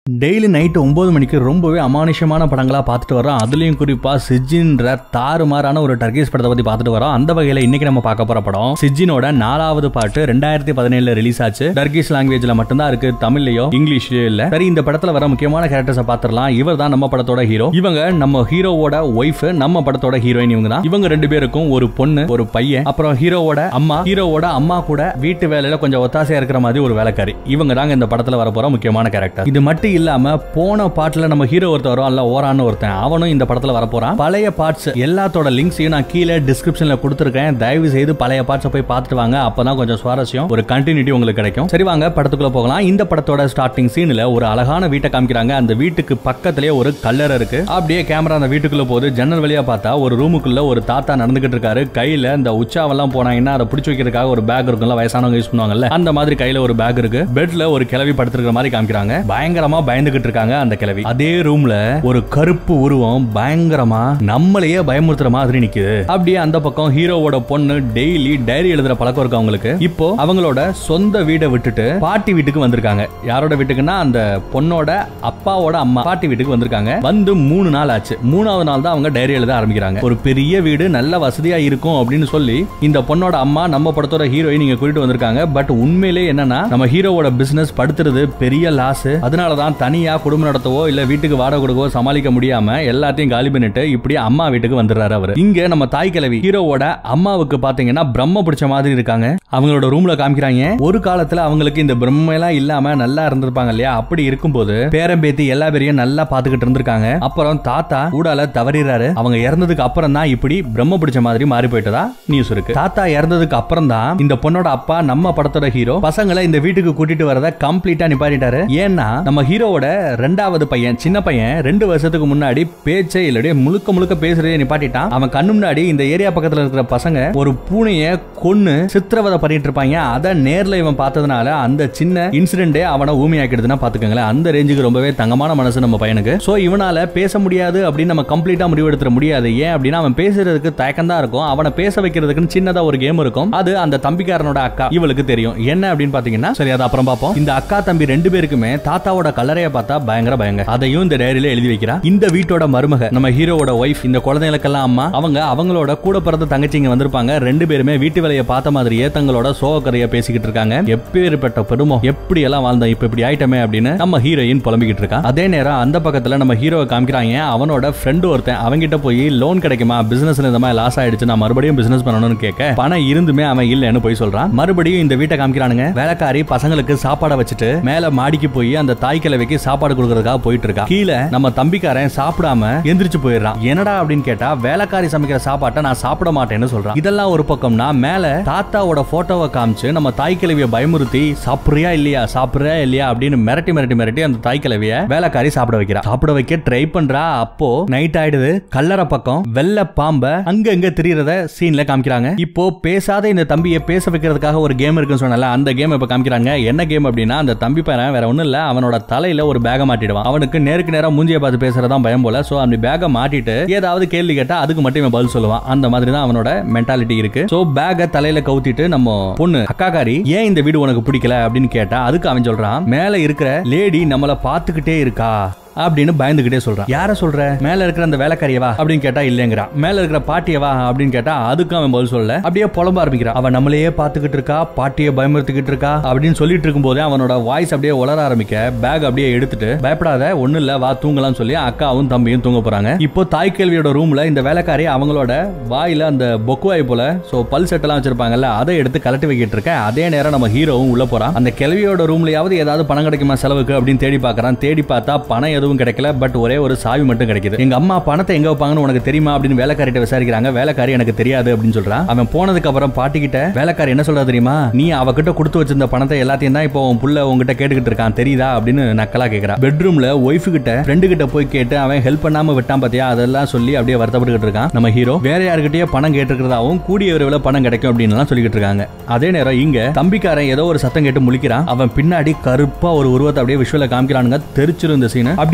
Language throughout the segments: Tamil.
டெய்லி நைட்டு ஒன்பது மணிக்கு ரொம்பவே அமானுஷமான படங்களா பார்த்துட்டு வரோம் அதுலயும் குறிப்பா சிஜின்ற தாறுமாறான ஒரு டர்கிஸ் படத்தை பத்தி பார்த்துட்டு வரோம் அந்த வகையில இன்னைக்கு நம்ம பார்க்க போற படம் சிஜினோட நாலாவது பாட்டு ரெண்டாயிரத்தி பதினேழுல ரிலீஸ் ஆச்சு டர்கிஸ் லாங்குவேஜ்ல மட்டும்தான் இருக்கு தமிழ்லயோ இங்கிலீஷ்லயோ இல்ல சரி இந்த படத்துல வர முக்கியமான கேரக்டர்ஸை பார்த்துடலாம் இவர் தான் நம்ம படத்தோட ஹீரோ இவங்க நம்ம ஹீரோவோட ஒய்ஃப் நம்ம படத்தோட ஹீரோயின் இவங்க தான் இவங்க ரெண்டு பேருக்கும் ஒரு பொண்ணு ஒரு பையன் அப்புறம் ஹீரோவோட அம்மா ஹீரோவோட அம்மா கூட வீட்டு வேலையில கொஞ்சம் ஒத்தாசையா இருக்கிற மாதிரி ஒரு வேலைக்காரி இவங்க தாங்க இந்த படத்துல வர போற முக்கியமான கேரக்டர் இது மட்டும் இல்லாம போன பாட்டுல நம்ம ஹீரோ ஒருத்தர் வரும் அல்ல ஓரான்னு ஒருத்தன் அவனும் இந்த படத்துல வர போறான் பழைய பார்ட்ஸ் எல்லாத்தோட லிங்க்ஸையும் நான் கீழே டிஸ்கிரிப்ஷன்ல கொடுத்துருக்கேன் தயவு செய்து பழைய பார்ட்ஸை போய் பார்த்துட்டு வாங்க அப்பதான் கொஞ்சம் சுவாரஸ்யம் ஒரு கண்டினியூட்டி உங்களுக்கு கிடைக்கும் சரி வாங்க படத்துக்குள்ள போகலாம் இந்த படத்தோட ஸ்டார்டிங் சீன்ல ஒரு அழகான வீட்டை காமிக்கிறாங்க அந்த வீட்டுக்கு பக்கத்திலேயே ஒரு கல்லறை இருக்கு அப்படியே கேமரா அந்த வீட்டுக்குள்ள போகுது ஜன்னல் வழியா பார்த்தா ஒரு ரூமுக்குள்ள ஒரு தாத்தா நடந்துகிட்டு இருக்காரு கையில இந்த உச்சாவெல்லாம் போனாங்கன்னா அதை பிடிச்சி வைக்கிறதுக்காக ஒரு பேக் இருக்கும்ல வயசானவங்க யூஸ் பண்ணுவாங்கல்ல அந்த மாதிரி கையில ஒரு பேக் இருக்கு பெட்ல ஒரு கிளவி படுத்திருக்கிற மாதிரி காமிக்கிறாங்க பயங்கரமா பயந்துகிட்டு இருக்காங்க அந்த கிளவி அதே ரூம்ல ஒரு கருப்பு உருவம் பயங்கரமா நம்மளையே பயமுறுத்துற மாதிரி நிக்குது அப்படியே அந்த பக்கம் ஹீரோவோட பொண்ணு டெய்லி டைரி எழுதுற பழக்கம் இருக்கு அவங்களுக்கு இப்போ அவங்களோட சொந்த வீடை விட்டுட்டு பாட்டி வீட்டுக்கு வந்திருக்காங்க யாரோட வீட்டுக்குன்னா அந்த பொண்ணோட அப்பாவோட அம்மா பாட்டி வீட்டுக்கு வந்திருக்காங்க வந்து மூணு நாள் ஆச்சு மூணாவது நாள் தான் அவங்க டைரி எழுத ஆரம்பிக்கிறாங்க ஒரு பெரிய வீடு நல்ல வசதியா இருக்கும் அப்படின்னு சொல்லி இந்த பொண்ணோட அம்மா நம்ம படத்தோட ஹீரோயின் நீங்க கூட்டிட்டு வந்திருக்காங்க பட் உண்மையிலே என்னன்னா நம்ம ஹீரோவோட பிசினஸ் படுத்துறது பெரிய லாஸ் அதனாலதான் தனியா குடும்பம் நடத்தவோ இல்ல வீட்டுக்கு வாடகை கொடுக்கவோ சமாளிக்க முடியாம எல்லாத்தையும் காலி பண்ணிட்டு இப்படி அம்மா வீட்டுக்கு வந்துடுறாரு அவரு இங்க நம்ம தாய் கிழவி ஹீரோவோட அம்மாவுக்கு பாத்தீங்கன்னா பிரம்ம பிடிச்ச மாதிரி இருக்காங்க அவங்களோட ரூம்ல காமிக்கிறாங்க ஒரு காலத்துல அவங்களுக்கு இந்த பிரம்ம எல்லாம் இல்லாம நல்லா இருந்திருப்பாங்க இல்லையா அப்படி இருக்கும்போது பேரம்பேத்தி எல்லா பேரையும் நல்லா பாத்துக்கிட்டு இருந்திருக்காங்க அப்புறம் தாத்தா ஊடால தவறிறாரு அவங்க இறந்ததுக்கு அப்புறம் தான் இப்படி பிரம்ம பிடிச்ச மாதிரி மாறி போயிட்டதா நியூஸ் இருக்கு தாத்தா இறந்ததுக்கு அப்புறம் தான் இந்த பொண்ணோட அப்பா நம்ம படத்தோட ஹீரோ பசங்களை இந்த வீட்டுக்கு கூட்டிட்டு வரத கம்ப்ளீட்டா நிப்பாட்டிட்டாரு ஏன்னா நம்ம ஹீரோவோட ரெண்டாவது பையன் சின்ன பையன் ரெண்டு வருஷத்துக்கு முன்னாடி பேச்சே இல்லடி முழுக்க முழுக்க பேசுறதே நிப்பாட்டிட்டான் அவன் கண்ணு முன்னாடி இந்த ஏரியா பக்கத்துல இருக்கிற பசங்க ஒரு பூனைய கொன்னு சித்திரவதை பண்ணிட்டு இருப்பாங்க அதை நேர்ல இவன் பார்த்ததுனால அந்த சின்ன இன்சிடென்டே அவனை ஊமையாக்கிடுதுன்னா பாத்துக்கோங்களேன் அந்த ரேஞ்சுக்கு ரொம்பவே தங்கமான மனசு நம்ம பையனுக்கு சோ இவனால பேச முடியாது அப்படின்னு நம்ம கம்ப்ளீட்டா முடிவெடுத்துற முடியாது ஏன் அப்படின்னா அவன் பேசுறதுக்கு தயக்கம் தான் இருக்கும் அவனை பேச வைக்கிறதுக்குன்னு சின்னதா ஒரு கேம் இருக்கும் அது அந்த தம்பிக்காரனோட அக்கா இவளுக்கு தெரியும் என்ன அப்படின்னு பாத்தீங்கன்னா சரி அதை அப்புறம் பார்ப்போம் இந்த அக்கா தம்பி ரெண்டு பேருக்குமே தாத்தாவோட கல்லறைய பார்த்தா பயங்கர பயங்க அதையும் இந்த டைரியில எழுதி வைக்கிறா இந்த வீட்டோட மருமக நம்ம ஹீரோவோட ஒய்ஃப் இந்த குழந்தைகளுக்கெல்லாம் அம்மா அவங்க அவங்களோட கூட பிறந்த தங்கச்சிங்க வந்திருப்பாங்க ரெண்டு பேருமே வீட்டு வேலையை பார்த்த மாதிரியே தங்களோட சோகக்கரைய பேசிக்கிட்டு இருக்காங்க எப்பேற்பட்ட பெருமோ எப்படி எல்லாம் வாழ்ந்தோம் இப்ப இப்படி ஆயிட்டமே அப்படின்னு நம்ம ஹீரோயின் புலம்பிக்கிட்டு இருக்கா அதே நேரம் அந்த பக்கத்துல நம்ம ஹீரோவை காமிக்கிறாங்க அவனோட ஃப்ரெண்டு ஒருத்தன் அவங்கிட்ட போய் லோன் கிடைக்குமா பிசினஸ்ல இந்த மாதிரி லாஸ் ஆயிடுச்சு நான் மறுபடியும் பிசினஸ் பண்ணணும்னு கேட்க பணம் இருந்துமே அவன் இல்லைன்னு போய் சொல்றான் மறுபடியும் இந்த வீட்டை காமிக்கிறானுங்க வேலைக்காரி பசங்களுக்கு சாப்பாடை வச்சுட்டு மேல மாடிக்கு போய் அந்த தாய் கிழவிக்கு சாப்பாடு கொடுக்கறதுக்காக போயிட்டு இருக்கா கீழே நம்ம தம்பிக்காரன் சாப்பிடாம எந்திரிச்சு போயிடுறான் என்னடா அப்படின்னு கேட்டா வேலைக்காரி சமைக்கிற சாப்பாட்டை நான் சாப்பிட மாட்டேன்னு சொல்றான் இதெல்லாம் ஒரு பக்கம்னா மேல தாத்தாவோட போட்டோவை காமிச்சு நம்ம தாய் கிழவிய பயமுறுத்தி சாப்பிடுறியா இல்லையா சாப்பிடுறியா இல்லையா அப்படின்னு மிரட்டி மிரட்டி மிரட்டி அந்த தாய் கிழவிய வேலைக்காரி சாப்பிட வைக்கிறா சாப்பிட வைக்க ட்ரை பண்றா அப்போ நைட் ஆயிடுது கல்லறை பக்கம் வெள்ள பாம்ப அங்க இங்க திரியறத சீன்ல காமிக்கிறாங்க இப்போ பேசாத இந்த தம்பியை பேச வைக்கிறதுக்காக ஒரு கேம் இருக்குன்னு சொன்னல அந்த கேம் இப்ப காமிக்கிறாங்க என்ன கேம் அப்படின்னா அந்த தம்பி பையன் வேற ஒண்ணும் இல்ல அவனோட தலையில ஒரு பேக மாட்டிடுவான் அவனுக்கு நேருக்கு நேரா மூஞ்சிய பார்த்து பேசுறதா பயம் போல சோ அந்த பேக மாட்டிட்டு ஏதாவது கேள்வி கேட்டா அதுக்கு மட்டும் இவன் பதில் சொல்லுவான் அந்த மாதிரி தான் அவனோட மென்டாலிட்டி இருக்கு சோ பேக தலையில கவுத்திட்டு நம்ம பொண்ணு அக்காக்காரி ஏன் இந்த வீடு உனக்கு பிடிக்கல அப்படின்னு கேட்டா அதுக்கு அவன் சொல்றான் மேல இருக்கிற லேடி நம்மள பாத்துக்கிட்டே இருக்கா அப்படின்னு பயந்துகிட்டே சொல்றான் யார சொல்ற மேல இருக்கிற அந்த வேலைக்காரியவா அப்படின்னு கேட்டா இல்லங்கிறான் மேல இருக்கிற பாட்டியவா அப்படின்னு கேட்டா அதுக்கும் அவன் பதில் சொல்ல அப்படியே புலம்ப ஆரம்பிக்கிறான் அவன் நம்மளையே பாத்துக்கிட்டு இருக்கா பாட்டியை பயமுறுத்திக்கிட்டு இருக்கா அப்படின்னு சொல்லிட்டு இருக்கும் போதே அவனோட வாய்ஸ் அப்படியே உளர ஆரம்பிக்க பேக் அப்படியே எடுத்துட்டு பயப்படாத ஒண்ணு இல்ல வா தூங்கலாம் சொல்லி அக்காவும் தம்பியும் தூங்க போறாங்க இப்போ தாய் கேள்வியோட ரூம்ல இந்த வேலைக்காரி அவங்களோட வாயில அந்த பொக்குவாய் போல சோ பல் செட் எல்லாம் வச்சிருப்பாங்கல்ல அதை எடுத்து கலட்டி வைக்கிட்டு இருக்க அதே நேரம் நம்ம ஹீரோவும் உள்ள போறான் அந்த கிழவியோட ரூம்லயாவது ஏதாவது பணம் கிடைக்குமா செலவுக்கு அப்படின்னு தேடி பாக்குறான் தேடி பார்த்தா பணம் எதுவும் கிடைக்கல பட் ஒரே ஒரு சாவி மட்டும் கிடைக்குது எங்க அம்மா பணத்தை எங்க வைப்பாங்கன்னு உனக்கு தெரியுமா அப்படின்னு வேலைக்காரிட்ட விசாரிக்கிறாங்க வேலைக்காரி எனக்கு தெரியாது அப்படின்னு சொல்றான் அவன் போனதுக்கு அப்புறம் பாட்டி கிட்ட வேலைக்காரி என்ன சொல்றா தெரியுமா நீ அவகிட்ட கொடுத்து வச்சிருந்த பணத்தை எல்லாத்தையும் தான் இப்போ உன் புள்ள உங்ககிட்ட கேட்டுக்கிட்டு இருக்கான் தெரியுதா அப்படின்னு நக்கலா கேக்குறா பெட்ரூம்ல ஒய்ஃபு கிட்ட ஃப்ரெண்டு கிட்ட போய் கேட்டு அவன் ஹெல்ப் பண்ணாம விட்டான் பாத்தியா அதெல்லாம் சொல்லி அப்படியே வருத்தப்பட்டுக்கிட்டு இருக்கான் நம்ம ஹீரோ வேற யாருக்கிட்டயே பணம் கேட்டிருக்கிறதாவும் கூடிய விரைவில் பணம் கிடைக்கும் அப்படின்னு எல்லாம் சொல்லிக்கிட்டு இருக்காங்க அதே நேரம் இங்க தம்பிக்காரன் ஏதோ ஒரு சத்தம் கேட்டு முழிக்கிறான் அவன் பின்னாடி கருப்பா ஒரு உருவத்தை அப்படியே விஷுவல காமிக்கிறானுங்க தெரிச்சிரும் இந்த சீன் அப்படி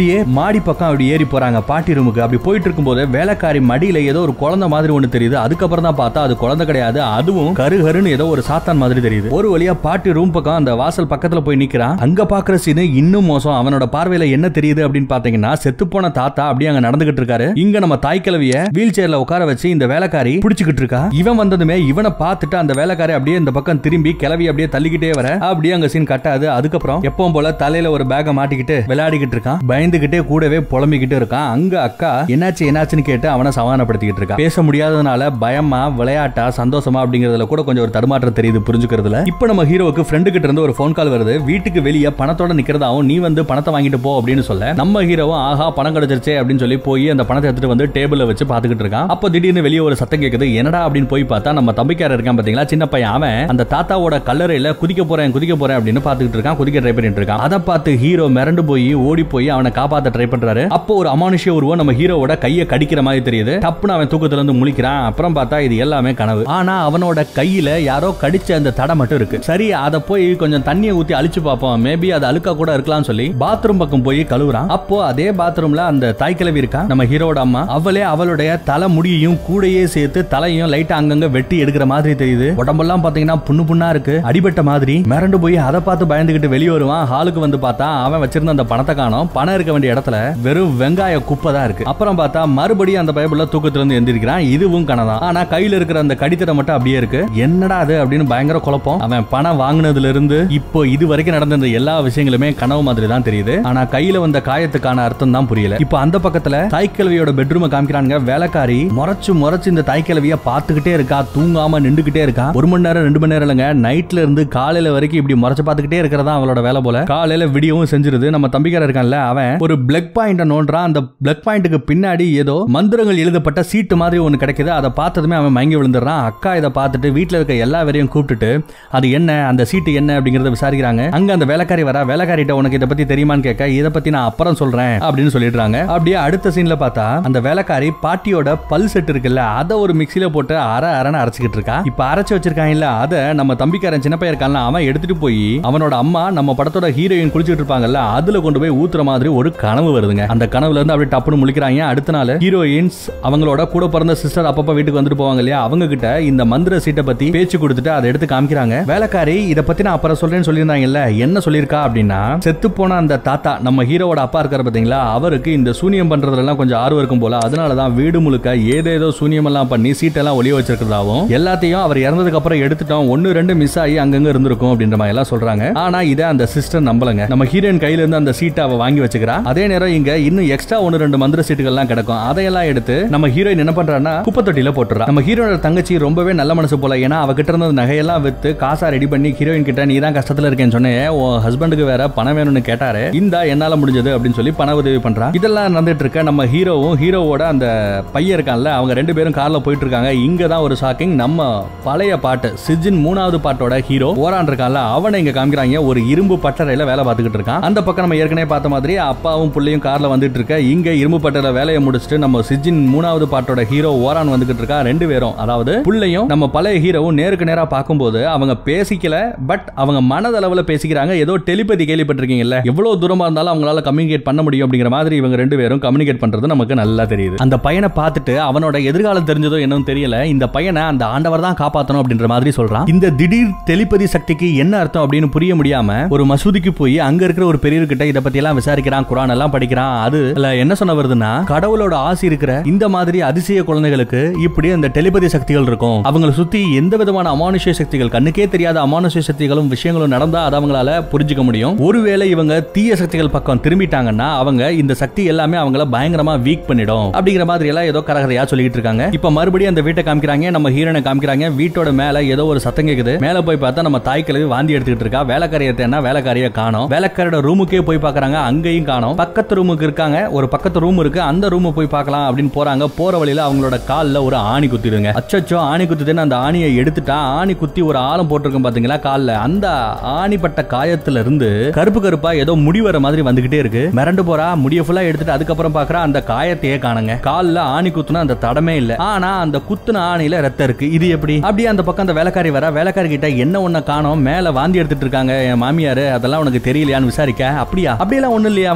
அப்படியே மாடி பக்கம் அப்படி ஏறி போறாங்க பாட்டி ரூமுக்கு அப்படி போயிட்டு இருக்கும்போது வேலைக்காரி மடியில ஏதோ ஒரு குழந்தை மாதிரி ஒண்ணு தெரியுது அதுக்கப்புறம் தான் பார்த்தா அது குழந்தை கிடையாது அதுவும் கரு கருன்னு ஏதோ ஒரு சாத்தான் மாதிரி தெரியுது ஒரு வழியா பாட்டி ரூம் பக்கம் அந்த வாசல் பக்கத்துல போய் நிக்கிறான் அங்க பாக்குற சீனு இன்னும் மோசம் அவனோட பார்வையில என்ன தெரியுது அப்படின்னு பாத்தீங்கன்னா செத்து போன தாத்தா அப்படியே அங்க நடந்துகிட்டு இருக்காரு இங்க நம்ம தாய் கிழவிய வீல் சேர்ல உட்கார வச்சு இந்த வேலைக்காரி பிடிச்சுக்கிட்டு இருக்கா இவன் வந்ததுமே இவனை பார்த்துட்டு அந்த வேலைக்காரி அப்படியே இந்த பக்கம் திரும்பி கிளவி அப்படியே தள்ளிக்கிட்டே வர அப்படியே அங்க சீன் கட்டாது அதுக்கப்புறம் எப்பவும் போல தலையில ஒரு பேக மாட்டிக்கிட்டு விளையாடிக்கிட்டு இருக்கான் பயந்துகிட்டே கூடவே புலம்பிக்கிட்டு இருக்கான் அங்க அக்கா என்னாச்சு என்னாச்சுன்னு கேட்டு அவனை சமாதானப்படுத்திக்கிட்டு இருக்கா பேச முடியாததுனால பயமா விளையாட்டா சந்தோஷமா அப்படிங்கறதுல கூட கொஞ்சம் ஒரு தடுமாற்றம் தெரியுது புரிஞ்சுக்கிறதுல இப்போ நம்ம ஹீரோவுக்கு ஃப்ரெண்டு கிட்ட இருந்து ஒரு ஃபோன் கால் வருது வீட்டுக்கு வெளியே பணத்தோட நிக்கிறதாவும் நீ வந்து பணத்தை வாங்கிட்டு போ அப்படின்னு சொல்ல நம்ம ஹீரோவும் ஆஹா பணம் கிடைச்சிருச்சே அப்படின்னு சொல்லி போய் அந்த பணத்தை எடுத்துட்டு வந்து டேபிள்ல வச்சு பாத்துக்கிட்டு இருக்கான் அப்போ திடீர்னு வெளியே ஒரு சத்தம் கேக்குது என்னடா அப்படின்னு போய் பார்த்தா நம்ம தம்பிக்காரர் இருக்கான் பாத்தீங்களா சின்ன பையன் அவன் அந்த தாத்தாவோட கல்லறையில குதிக்க போறேன் குதிக்க போறேன் அப்படின்னு பாத்துக்கிட்டு இருக்கான் குதிக்க ட்ரை பண்ணிட்டு இருக்கான் அதை பார்த்து ஹீரோ மிரண்டு போய் ஓடி போய் அவனை காப்பாத்த ட்ரை பண்றாரு அப்போ ஒரு அமானுஷ்ய உருவம் நம்ம ஹீரோவோட கையை கடிக்கிற மாதிரி தெரியுது டப்புன்னு அவன் தூக்கத்துல இருந்து முழிக்கிறான் அப்புறம் பார்த்தா இது எல்லாமே கனவு ஆனா அவனோட கையில யாரோ கடிச்ச அந்த தடை மட்டும் இருக்கு சரி அதை போய் கொஞ்சம் தண்ணியை ஊத்தி அழிச்சு பார்ப்போம் மேபி அது அழுக்கா கூட இருக்கலாம்னு சொல்லி பாத்ரூம் பக்கம் போய் கழுவுறான் அப்போ அதே பாத்ரூம்ல அந்த தாய் கிழவி இருக்கா நம்ம ஹீரோட அம்மா அவளே அவளுடைய தலை முடியையும் கூடையே சேர்த்து தலையும் லைட்டா அங்கங்க வெட்டி எடுக்கிற மாதிரி தெரியுது உடம்பெல்லாம் பாத்தீங்கன்னா புண்ணு புண்ணா இருக்கு அடிபட்ட மாதிரி மிரண்டு போய் அதை பார்த்து பயந்துகிட்டு வெளியே வருவான் ஹாலுக்கு வந்து பார்த்தா அவன் வச்சிருந்த அந்த பணத்தை காணோம் பணம் இருக்க வேண்டிய இடத்துல வெறும் வெங்காய குப்பை தான் இருக்கு அப்புறம் பார்த்தா மறுபடியும் அந்த பைபிள்ல தூக்கத்துல இருந்து எந்திரிக்கிறான் இதுவும் கனதான் ஆனா கையில இருக்கிற அந்த கடித்தடம் மட்டும் அப்படியே இருக்கு என்னடா அது அப்படின்னு பயங்கர குழப்பம் அவன் பணம் வாங்கினதுல இருந்து இப்போ இது வரைக்கும் நடந்த இந்த எல்லா விஷயங்களுமே கனவு மாதிரி தான் தெரியுது ஆனா கையில வந்த காயத்துக்கான அர்த்தம் தான் புரியல இப்போ அந்த பக்கத்துல தாய்க்கிழவியோட பெட்ரூமை காமிக்கிறாங்க வேலைக்காரி முறைச்சு முறைச்சு இந்த தாய்க்கிழவிய பார்த்துக்கிட்டே இருக்கா தூங்காம நின்றுகிட்டே இருக்கா ஒரு மணி நேரம் ரெண்டு மணி நேரம் இல்லைங்க நைட்ல இருந்து காலையில வரைக்கும் இப்படி முறைச்சு பார்த்துக்கிட்டே இருக்கிறதா அவளோட வேலை போல காலையில விடியவும் செஞ்சிருது நம்ம தம்பிக்கார இருக்கான்ல அவன் ஒரு பிளக் பாயிண்ட நோண்டுறான் அந்த பிளக் பாயிண்ட்டுக்கு பின்னாடி ஏதோ மந்திரங்கள் எழுதப்பட்ட சீட்டு மாதிரி ஒன்னு கிடைக்குது அதை பார்த்ததுமே அவன் மயங்கி விழுந்துடுறான் அக்கா இதை பார்த்துட்டு வீட்டுல இருக்க எல்லா பேரையும் கூப்பிட்டுட்டு அது என்ன அந்த சீட்டு என்ன அப்படிங்கறத விசாரிக்கிறாங்க அங்க அந்த வேலைக்காரி வரா வேலைக்காரிட்ட உனக்கு இதை பத்தி தெரியுமான்னு கேட்க இதை பத்தி நான் அப்புறம் சொல்றேன் அப்படின்னு சொல்லிடுறாங்க அப்படியே அடுத்த சீன்ல பார்த்தா அந்த வேலைக்காரி பாட்டியோட பல் செட் இருக்குல்ல அதை ஒரு மிக்ஸில போட்டு அரை அரைன்னு அரைச்சிக்கிட்டு இருக்கா இப்ப அரைச்சு வச்சிருக்காங்க இல்ல அதை நம்ம தம்பிக்காரன் சின்ன பையன் இருக்கான்ல அவன் எடுத்துட்டு போய் அவனோட அம்மா நம்ம படத்தோட ஹீரோயின் குளிச்சிட்டு இருப்பாங்கல்ல அதுல கொண்டு போய் ஊத்துற மாதிரி ஒரு கனவு வருதுங்க அந்த கனவுல இருந்து அப்படியே டப்புன்னு முழிக்கிறாங்க அடுத்த நாள் ஹீரோயின்ஸ் அவங்களோட கூட பிறந்த சிஸ்டர் அப்பப்ப வீட்டுக்கு வந்துட்டு போவாங்க இல்லையா அவங்க கிட்ட இந்த மந்திர சீட்டை பத்தி பேச்சு கொடுத்துட்டு அதை எடுத்து காமிக்கிறாங்க வேலைக்காரி இத பத்தி நான் அப்புறம் சொல்றேன்னு சொல்லியிருந்தாங்கல்ல என்ன சொல்லியிருக்கா அப்படின்னா செத்து போன அந்த தாத்தா நம்ம ஹீரோவோட அப்பா இருக்காரு பாத்தீங்களா அவருக்கு இந்த சூனியம் பண்றதுல எல்லாம் கொஞ்சம் ஆர்வம் இருக்கும் போல அதனாலதான் வீடு முழுக்க ஏதேதோ சூனியம் எல்லாம் பண்ணி சீட்டெல்லாம் ஒளிய வச்சிருக்கிறதாவும் எல்லாத்தையும் அவர் இறந்ததுக்கு அப்புறம் எடுத்துட்டோம் ஒன்னு ரெண்டு மிஸ் ஆகி அங்கங்க இருந்திருக்கும் அப்படின்ற மாதிரி எல்லாம் சொல்றாங்க ஆனா இதை அந்த சிஸ்டர் நம்பலங்க நம்ம ஹீரோயின் கையில இருந்து அந்த சீட்டை அவ வாங்கி வச்சுக்கிறா அதே நேரம் இங்க இன்னும் எக்ஸ்ட்ரா ஒன்னு ரெண்டு மந்திர சீட்டுகள்லாம் கிடக்கும் அதையெல்லாம் எடுத்து நம்ம ஹீரோயின் என்ன பண்றான்னா குப்பை தொட்டியில போட்டுறா நம்ம ஹீரோனோட தங்கச்சி ரொம்பவே நல்ல மனசு போல ஏன்னா அவகிட்ட இருந்த நகையெல்லாம் வித்து காசா ரெடி பண்ணி ஹீரோயின் கிட்ட நீ தான் கஷ்டத்துல இருக்கேன்னு சொன்னேன் உன் ஹஸ்பண்டுக்கு வேற பணம் வேணும்னு கேட்டாரு இந்தா என்னால முடிஞ்சது அப்படின்னு சொல்லி பண உதவி பண்றா இதெல்லாம் நடந்துட்டு இருக்க நம்ம ஹீரோவும் ஹீரோவோட அந்த பையன் இருக்கான்ல அவங்க ரெண்டு பேரும் கார்ல போயிட்டு இருக்காங்க இங்க தான் ஒரு ஷாக்கிங் நம்ம பழைய பாட்டு சிஜின் மூணாவது பாட்டோட ஹீரோ ஓரான் இருக்கான்ல அவனை இங்க காமிக்கிறாங்க ஒரு இரும்பு பட்டறையில வேலை பார்த்துக்கிட்டு இருக்கான் அந்த பக்கம் நம்ம ஏற்கனவே பார்த்த மாதிரி அப்பாவும் புள்ளையும் கார்ல வந்துட்டு இருக்க இங்க இரும்பு பட்டறையில வேலையை முடிச்சுட்டு நம்ம சிஜின் மூணாவது பாட்டோட ஹீரோ ஓரான் வந்துகிட்டு இருக்கா ரெண்டு பேரும் அதாவது புள்ளையும் நம்ம பழைய ஹீரோவும் நேருக்கு நேரா பார்க்கும்போது அவங்க பேசிக்கல பட் அவங்க மனதளவுல பேசிக்கிறாங்க ஏதோ டெலிபதி கேள்விப்பட்டிருக்கீங்கல்ல எவ்வளவு தூரமா இருந்தாலும் அவங்களால கம்யூனிகேட் பண்ண முடியும் அப்படிங்கிற மாதிரி இவங்க ரெண்டு பேரும் கம்யூனிகேட் பண்றது நமக்கு நல்லா தெரியுது அந்த பையனை பார்த்துட்டு அவனோட எதிர்காலம் தெரிஞ்சதோ என்னன்னு தெரியல இந்த பையனை அந்த ஆண்டவர் தான் காப்பாத்தணும் அப்படின்ற மாதிரி சொல்றான் இந்த திடீர் டெலிபதி சக்திக்கு என்ன அர்த்தம் அப்படின்னு புரிய முடியாம ஒரு மசூதிக்கு போய் அங்க இருக்கிற ஒரு பெரியவர்கிட்ட இத பத்தி எல்லாம் விசாரிக்கிறான் குரான் எல்லாம் படிக்கிறான் அது இல்ல என்ன சொன்ன வருதுன்னா கடவுளோட ஆசி இருக்கிற இந்த மாதிரி அதிசய குழந்தைகளுக்கு இப்படி அந்த டெலிபதி சக்திகள் இருக்கும் அவங்களை சுத்தி எந்த விதமான அமானுஷ்ய சக்திகள் கண்ணுக்கே தெரியாத அமானுஷ்ய சக்திகளும் விஷயங்களும் நடந்தா அதை அவங்களால புரிஞ்சுக்க முடியும் ஒருவேளை இவங்க தீய சக்திகள் பக்கம் திரும்பிட்டாங்கன்னா அவங்க இந்த சக்தி எல்லாமே அவங்கள பயங்கரமா வீக் பண்ணிடும் அப்படிங்கிற மாதிரி எல்லாம் ஏதோ கரகரையா சொல்லிட்டு இருக்காங்க இப்ப மறுபடியும் அந்த வீட்டை காமிக்கிறாங்க நம்ம ஹீரோனை காமிக்கிறாங்க வீட்டோட மேல ஏதோ ஒரு சத்தம் கேக்குது மேல போய் பார்த்தா நம்ம தாய் கிழவி வாந்தி எடுத்துக்கிட்டு இருக்கா வேலைக்காரிய தேனா வேலைக்காரிய காணோம் வேலைக்காரோட ரூமுக்கே போய் பார்க்கறாங்க அங்கேயும் காணோம் பக்கத்து ரூமுக்கு இருக்காங்க ஒரு பக்கத்து ரூம் இருக்கு அந்த ரூம் போய் பார்க்கலாம் அப்படின்னு போறாங்க போற வழியில அவங்களோட கால்ல ஒரு ஆணி குத்திடுங்க அச்சச்சோ ஆணி குத்துதுன்னு அந்த ஆணியை எடுத்துட்டா ஆணி குத்தி ஒரு ஆழம் போட்டிருக்கும் பாத்தீங்களா கால்ல அந்த ஆணிப்பட்ட காயத்துல இருந்து கருப்பு கருப்பா ஏதோ முடி வர மாதிரி வந்துகிட்டே இருக்கு மிரண்டு போறா முடிய ஃபுல்லா எடுத்துட்டு அதுக்கப்புறம் பாக்குறா அந்த காயத்தையே காணுங்க கால்ல ஆணி குத்துனா அந்த தடமே இல்ல ஆனா அந்த குத்துன ஆணில ரத்தம் இருக்கு இது எப்படி அப்படியே அந்த பக்கம் அந்த வேலைக்காரி வர வேலைக்காரி கிட்ட என்ன ஒண்ணு காணோம் மேல வாந்தி எடுத்துட்டு இருக்காங்க என் மாமியாரு அதெல்லாம் உனக்கு தெரியலையான்னு விசாரிக்க அப்படியா அப்படியெல்லாம் ஒண்ணு இல்லையா அவங்க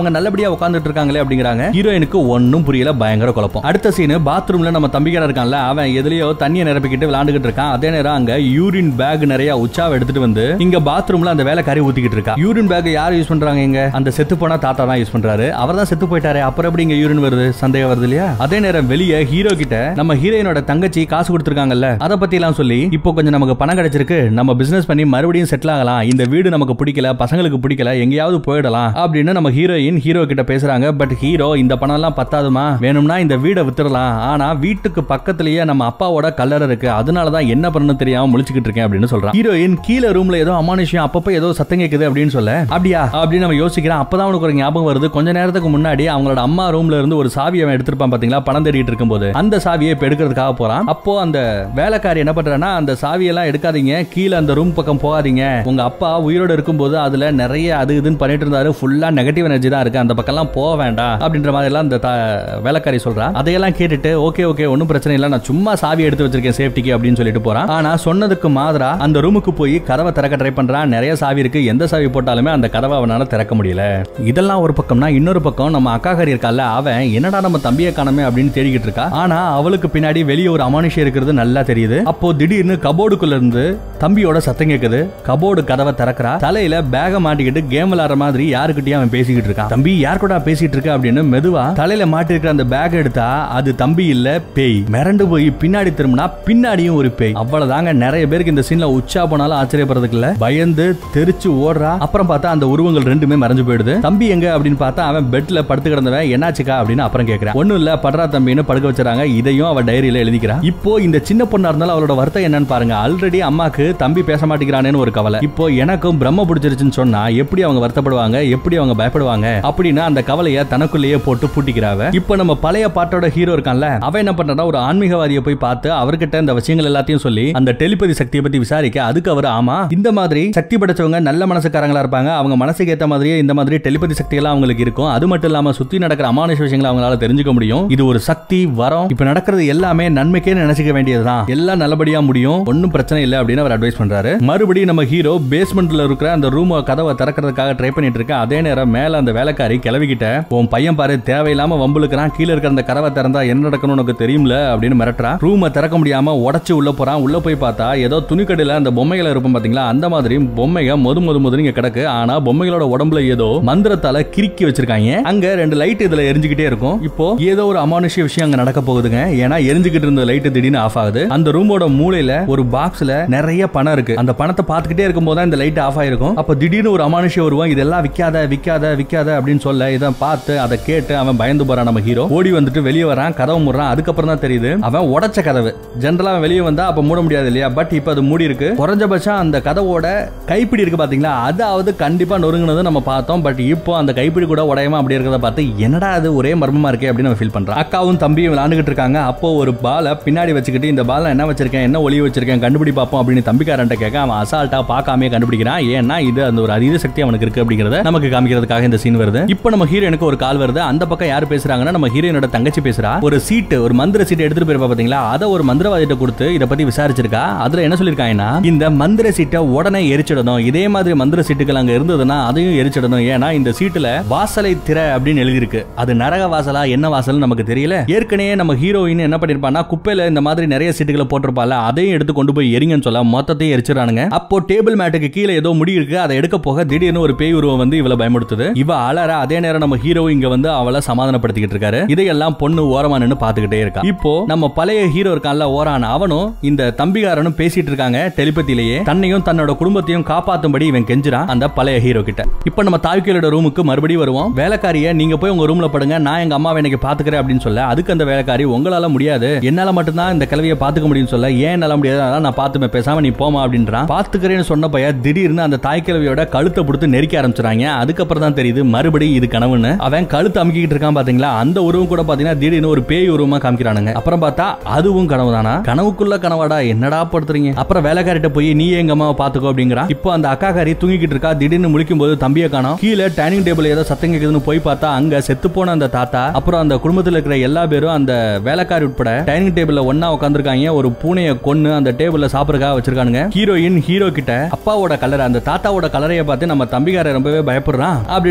அவங்க நல்லபடியா உட்கார்ந்துட்டு இருக்காங்களே அப்படிங்கிறாங்க ஹீரோயினுக்கு ஒன்னும் புரியல பயங்கர குழப்பம் அடுத்த சீன் பாத்ரூம்ல நம்ம தம்பிக்கார இருக்கான்ல அவன் எதுலயோ தண்ணியை நிரப்பிக்கிட்டு விளையாண்டுகிட்டு இருக்கான் அதே நேரம் அங்க யூரின் பேக் நிறைய உச்சாவை எடுத்துட்டு வந்து இங்க பாத்ரூம்ல அந்த வேலைக்காரி ஊத்திக்கிட்டு இருக்கா யூரின் பேக் யார் யூஸ் பண்றாங்க இங்க அந்த செத்து போன தாத்தா தான் யூஸ் பண்றாரு அவர் தான் செத்து போயிட்டாரு அப்புறம் எப்படி இங்க யூரின் வருது சந்தேகம் வருது இல்லையா அதே நேரம் வெளியே ஹீரோ கிட்ட நம்ம ஹீரோயினோட தங்கச்சி காசு கொடுத்துருக்காங்கல்ல அதை பத்தி எல்லாம் சொல்லி இப்போ கொஞ்சம் நமக்கு பணம் கிடைச்சிருக்கு நம்ம பிசினஸ் பண்ணி மறுபடியும் செட்டில் ஆகலாம் இந்த வீடு நமக்கு பிடிக்கல பசங்களுக்கு பிடிக்கல எங்கேயாவது போயிடலாம் அப்படின்னு நம்ம ஹீரோயின் ஹீரோ கிட்ட பேசுறாங்க பட் ஹீரோ இந்த பணம் எல்லாம் பத்தாதுமா வேணும்னா இந்த வீடை வித்துடலாம் ஆனா வீட்டுக்கு பக்கத்துலயே நம்ம அப்பாவோட கல்லறை இருக்கு அதனாலதான் என்ன பண்ணணும் தெரியாம முழிச்சுக்கிட்டு இருக்கேன் அப்படின்னு சொல்றான் ஹீரோயின் கீழே ரூம்ல ஏதோ அமானுஷ்யம் அப்பப்ப ஏதோ சத்தம் கேக்குது அப்படின்னு சொல்ல அப்படியா அப்படின்னு நம்ம யோசிக்கிறோம் அப்பதான் அவனுக்கு ஒரு ஞாபகம் வருது கொஞ்ச நேரத்துக்கு முன்னாடி அவங்களோட அம்மா ரூம்ல இருந்து ஒரு சாவி அவன் எடுத்திருப்பான் பாத்தீங்களா பணம் தேடிட்டு இருக்கும்போது அந்த சாவியை இப்ப எடுக்கிறதுக்காக போறான் அப்போ அந்த வேலைக்காரி என்ன பண்றான்னா அந்த சாவியெல்லாம் எடுக்காதீங்க கீழே அந்த ரூம் பக்கம் போகாதீங்க உங்க அப்பா உயிரோட இருக்கும்போது அதுல நிறைய அது இதுன்னு பண்ணிட்டு இருந்தாரு ஃபுல்லா நெகட்டிவ் எனர்ஜி தான் இருக்கு அந்த பக்கம்லாம் போக வேண்டாம் அப்படின்ற மாதிரி எல்லாம் அந்த த- வேலைக்காரி சொல்றா அதையெல்லாம் கேட்டுட்டு ஓகே ஓகே ஒன்றும் பிரச்சனை இல்லை நான் சும்மா சாவி எடுத்து வச்சிருக்கேன் சேஃப்டிக்கு அப்படின்னு சொல்லிட்டு போறான் ஆனா சொன்னதுக்கு மாதிரா அந்த ரூமுக்கு போய் கதவை திறக்க ட்ரை பண்றான் நிறைய சாவி இருக்கு எந்த சாவி போட்டாலுமே அந்த கதவை அவனால திறக்க முடியல இதெல்லாம் ஒரு பக்கம்னா இன்னொரு பக்கம் நம்ம அக்காக்காரி இருக்கால அவன் என்னடா நம்ம தம்பியை காணமே அப்படின்னு தேடிக்கிட்டு இருக்கா ஆனா அவளுக்கு பின்னாடி வெளியே ஒரு அமானுஷம் இருக்கிறது நல்லா தெரியுது அப்போ திடீர்னு கபோர்டுக்குள்ள இருந்து தம்பியோட சத்தம் கேக்குது கபோர்டு கதவை திறக்கிறா தலையில பேக மாட்டிக்கிட்டு கேம் விளாடுற மாதிரி யாருக்கிட்டயும் அவன் பேசிக்கிட்டு இருக்கான் தம்பி யார் கூட பேசிட்டு இருக்க அப்படின்னு மெதுவா தலையில மாட்டிருக்கிற அந்த பேக் எடுத்தா அது தம்பி இல்ல பேய் மிரண்டு போய் பின்னாடி திரும்பினா பின்னாடியும் ஒரு பேய் அவ்வளவுதாங்க நிறைய பேருக்கு இந்த சீன்ல உச்சா போனாலும் ஆச்சரியப்படுறதுக்கு இல்ல பயந்து தெரிச்சு ஓடுறா அப்புறம் பார்த்தா அந்த உருவங்கள் ரெண்டுமே மறைஞ்சு போயிடுது தம்பி எங்க அப்படின்னு பார்த்தா அவன் பெட்ல படுத்து கிடந்தவன் என்னாச்சுக்கா அப்படின்னு அப்புறம் கேக்குறான் ஒண்ணும் இல்ல படுறா தம்பின்னு படுக்க வச்சுறாங்க இதையும் அவ டைரியில எழுதிக்கிறான் இப்போ இந்த சின்ன பொண்ணா இருந்தாலும் அவளோட வருத்தம் என்னன்னு பாருங்க ஆல்ரெடி அம்மாக்கு தம்பி பேச மாட்டேங்கிறானேன்னு ஒரு கவலை இப்போ எனக்கும் பிரம்ம பிடிச்சிருச்சுன்னு சொன்னா எப்படி அவங்க வருத்தப்படுவாங்க எப்படி அவங்க பயப்படுவாங்க அப்படின்னு அந்த கவலைய தனக்குள்ளேயே போட்டு பூட்டிக்கிறாவ இப்போ நம்ம பழைய பாட்டோட ஹீரோ இருக்கான்ல அவன் என்ன பண்றான்னா ஒரு ஆன்மீகவாதியை போய் பார்த்து அவர்கிட்ட இந்த விஷயங்கள் எல்லாத்தையும் சொல்லி அந்த டெலிபதி சக்தியை பத்தி விசாரிக்க அதுக்கு அவர் ஆமா இந்த மாதிரி சக்தி படைச்சவங்க நல்ல மனசுக்காரங்களா இருப்பாங்க அவங்க மனசுக்கு ஏத்த மாதிரியே இந்த மாதிரி டெலிபதி சக்தி எல்லாம் அவங்களுக்கு இருக்கும் அது மட்டும் இல்லாம சுத்தி நடக்கிற அமானுஷ விஷயங்களை அவங்களால தெரிஞ்சுக்க முடியும் இது ஒரு சக்தி வரம் இப்ப நடக்கிறது எல்லாமே நன்மைக்கே நினைச்சுக்க வேண்டியதுதான் எல்லாம் நல்லபடியா முடியும் ஒன்னும் பிரச்சனை இல்லை அப்படின்னு அவர் அட்வைஸ் பண்றாரு மறுபடியும் நம்ம ஹீரோ பேஸ்மெண்ட்ல இருக்கிற அந்த ரூம் கதவை திறக்கிறதுக்காக ட்ரை பண்ணிட்டு இருக்க அதே நேரம் மேல அந்த வேலைக்காரி கிளவிக்கிட்ட உன் பையன் பாரு தேவையில்லாம வம்புலுக்குறான் கீழே இருக்கிற அந்த கதவை திறந்தா என்ன நடக்கணும் உனக்கு தெரியும்ல அப்படின்னு மிரட்டுறான் ரூமை திறக்க முடியாம உடச்சு உள்ள போறான் உள்ள போய் பார்த்தா ஏதோ துணிக்கடையில அந்த பொம்மைகள் இருக்கும் பாத்தீங்களா அந்த மாதிரி பொம்மைக மொது மொது மொதுன்னு இங்க கிடக்கு ஆனா பொம்மைகளோட உடம்புல ஏதோ மந்திரத்தால கிறுக்கி வச்சிருக்காங்க அங்க ரெண்டு லைட் இதுல எரிஞ்சுக்கிட்டே இருக்கும் இப்போ ஏதோ ஒரு அமானுஷ்ய விஷயம் அங்க நடக்க போகுதுங்க ஏன்னா எரிஞ்சுக்கிட்டு இருந்த லைட் திடீர்னு ஆஃப் ஆகுது அந்த ரூமோட மூலையில ஒரு பாக்ஸ்ல நிறைய பணம் இருக்கு அந்த பணத்தை பார்த்துக்கிட்டே இருக்கும் போது இந்த லைட் ஆஃப் ஆயிருக்கும் அப்ப திடீர்னு ஒரு அமானுஷ்யம் வருவான் இதெல்லாம் விக்காத விக்காத விக்காத அப்படின்னு சொல்ல இதை பார்த்து அதை கேட்டு அவன் பயந்து போறான் நம்ம ஹீரோ ஓடி வந்துட்டு வெளியே வரான் கதவை மூடுறான் அதுக்கப்புறம் தான் தெரியுது அவன் உடைச்ச கதவு ஜென்ரலா அவன் வெளியே வந்தா அப்ப மூட முடியாது இல்லையா பட் இப்ப அது மூடி இருக்கு குறைஞ்சபட்சம் அந்த கதவோட கைப்பிடி இருக்கு பாத்தீங்களா அதாவது கண்டிப்பா நொறுங்குனது நம்ம பார்த்தோம் பட் இப்போ அந்த கைப்பிடி கூட உடையமா அப்படி இருக்கிறத பார்த்து என்னடா அது ஒரே மர்மமா இருக்கே அப்படின்னு நம்ம ஃபீல் பண்றான் அக்காவும் தம்பியும் விளையாண்டுகிட்டு இருக்காங்க அப்போ ஒரு பாலை பின்னாடி வச்சுக்கிட்டு இந்த பாலை என்ன வச்சிருக்கேன் என்ன ஒளி வச்சிருக்கேன் கண்டுபிடி பார்ப்போம் அப்படின்னு தம்பிக்காரன்ட்ட கேட்க அவன் அசால்ட்டா பார்க்காம கண்டுபிடிக்கிறான் ஏன்னா இது அந்த ஒரு அதீத சக்தி அவனுக்கு இருக்கு அப்படிங்கறத நமக்கு காமிக்கிறதுக்காக இந்த சீன் வருது இப்போ நம்ம ஹீரோனுக்கு ஒரு கால் வருது அந்த பக்கம் யார் பேசுறாங்கன்னா நம்ம ஹீரோனோட தங்கச்சி பேசுறா ஒரு சீட்டு ஒரு மந்திர சீட்டு எடுத்துட்டு போயிருப்பா பாத்தீங்களா அதை ஒரு மந்திரவாதிட்ட கொடுத்து இத பத்தி விசாரிச்சிருக்கா அதுல என்ன சொல்லிருக்காங்கன்னா இந்த மந்திர சீட்டை உடனே எரிச்சிடணும் இதே மாதிரி மந்திர சீட்டுகள் அங்க இருந்ததுன்னா அதையும் எரிச்சிடணும் ஏன்னா இந்த சீட்டுல வாசலை திற அப்படின்னு எழுதியிருக்கு அது நரக வாசலா என்ன வாசல் நமக்கு தெரியல ஏற்கனவே நம்ம ஹீரோயின் என்ன பண்ணிருப்பான்னா குப்பையில இந்த மாதிரி நிறைய சீட்டுகளை போட்டிருப்பால அதையும் எடுத்து கொண்டு போய் எரிங்கன்னு சொல்ல மொத்தத்தையும் எரிச்சிடறானுங்க அப்போ டேபிள் மேட்டுக்கு கீழே ஏதோ முடி இருக்கு அதை எடுக்க போக திடீர்னு ஒரு பேய் உருவம் வந்து இவளை பயமுடுத்துது இவ அலற அதே நேரம் நம்ம ஹீரோ இங்க வந்து அவளை சமாதானப்படுத்திக்கிட்டு இருக்காரு இதையெல்லாம் பொண்ணு ஓரமா நின்னு பாத்துக்கிட்டே இருக்கா இப்போ நம்ம பழைய ஹீரோ இருக்கான்ல ஓரான் அவனும் இந்த தம்பிகாரனும் பேசிட்டு இருக்காங்க டெலிபதியிலேயே தன்னையும் தன்னோட குடும்பத்தையும் காப்பாத்தும்படி இவன் கெஞ்சுறான் அந்த பழைய ஹீரோ கிட்ட இப்போ நம்ம தாய்க்கியோட ரூமுக்கு மறுபடியும் வருவோம் வேலைக்காரிய நீங்க போய் உங்க ரூம்ல படுங்க நான் எங்க அம்மாவை இன்னைக்கு பாத்துக்கிறேன் அப்படின்னு சொல்ல அதுக்கு அந்த வேலைக்காரி உங்களால முடியாது என்னால மட்டும்தான் இந்த கிளவியை பாத்துக்க முடியும்னு சொல்ல ஏன் என்னால முடியாது அதான் நான் பாத்துமே பேசாம நீ போமா அப்படின்றான் பாத்துக்கிறேன்னு சொன்ன பைய திடீர்னு அந்த தாய் கிழவியோட கழுத்தை பிடித்து நெரிக்க ஆரம்பிச்சுறாங்க அதுக்கப்புறம் தான் தெரியுது மறுபடியும் இது கனவுன்னு அவன் கழுத்து அமுக்கிட்டு இருக்கான் பாத்தீங்களா அந்த உருவம் கூட பாத்தீங்கன்னா திடீர்னு ஒரு பேய் உருவமா காமிக்கிறானுங்க அப்புறம் பார்த்தா அதுவும் கனவு தானா கனவுக்குள்ள கனவாடா என்னடா படுத்துறீங்க அப்புறம் வேலைக்காரிட்ட போய் நீ எங்க அம்மாவை பாத்துக்கோ அப்படிங்கிறான் இப்போ அந்த அக்காக்காரி தூங்கிக்கிட்டு இருக்கா திடீர்னு முழிக்கும் போது தம்பியை காணோம் கீழே டைனிங் டேபிள் ஏதோ சத்தம் கேக்குதுன்னு போய் பார்த்தா அங்க செத்து போன அந்த தாத்தா அப்புறம் அந்த குடும்பத்துல இருக்கிற எல்லா பேரும் அந்த வேலைக்காரி உட்பட டைனிங் டேபிள்ல ஒண்ணா உட்காந்துருக்காங்க ஒரு பூனையை கொன்னு அந்த டேபிள்ல சாப்பிடுறதுக்காக வச்சிருக்கானுங்க ஹீரோயின் ஹீரோ கிட்ட அப்பாவோட கலர் அந்த தாத்தாவோட கலரைய பார்த்து நம்ம தம்பிக்காரர் ரொம்பவே பயப்படுறான் அப்படின்னு சொல்ல